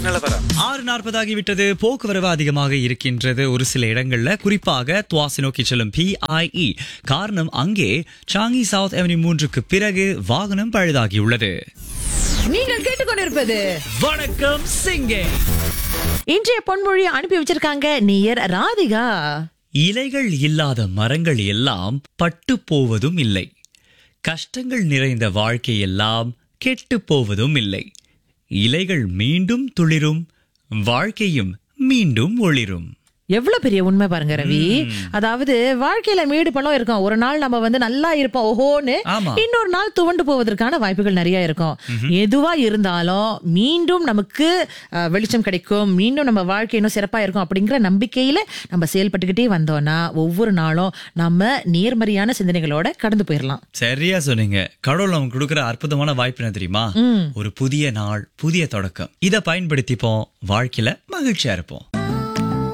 நிலவரம் ஆறு நாற்பதாகிவிட்டது போக்குவரவு அதிகமாக இருக்கின்றது ஒரு சில இடங்கள்ல குறிப்பாக துவாசி நோக்கி செல்லும் பிஐஇ காரணம் அங்கே சாங்கி சவுத் அவென்யூ மூன்றுக்கு பிறகு வாகனம் பழுதாகியுள்ளது நீங்கள் கேட்டுக்கொண்டிருப்பது வணக்கம் சிங்கே இன்றைய பொன்மொழி அனுப்பி வச்சிருக்காங்க நீயர் ராதிகா இலைகள் இல்லாத மரங்கள் எல்லாம் பட்டு போவதும் இல்லை கஷ்டங்கள் நிறைந்த வாழ்க்கை எல்லாம் கெட்டு போவதும் இல்லை இலைகள் மீண்டும் துளிரும் வாழ்க்கையும் மீண்டும் ஒளிரும் எவ்வளவு பெரிய உண்மை பாருங்க ரவி அதாவது வாழ்க்கையில மேடு பள்ளம் இருக்கும் ஒரு நாள் நம்ம வந்து நல்லா இருப்போம் ஓஹோன்னு ஆமா. இன்னொரு நாள் துவண்டு போவதற்கான வாய்ப்புகள் நிறைய இருக்கும் எதுவா இருந்தாலும் மீண்டும் நமக்கு அஹ், வெளிச்சம் கிடைக்கும் மீண்டும் நம்ம வாழ்க்கை இன்னும் சிறப்பா இருக்கும் அப்படிங்கிற நம்பிக்கையில நம்ம செயல்பட்டுக்கிட்டே வந்தோம்னா ஒவ்வொரு நாளும் நம்ம நேர்மறையான சிந்தனைகளோட கடந்து போயிடலாம் சரியா சொன்னீங்க கடவுள் நமக்கு கொடுக்கிற அற்புதமான வாய்ப்பு என்ன தெரியுமா ஒரு புதிய நாள் புதிய தொடக்கம் இத பயன்படுத்திப்போம் வாழ்க்கையில மகிழ்ச்சியா இருப்போம்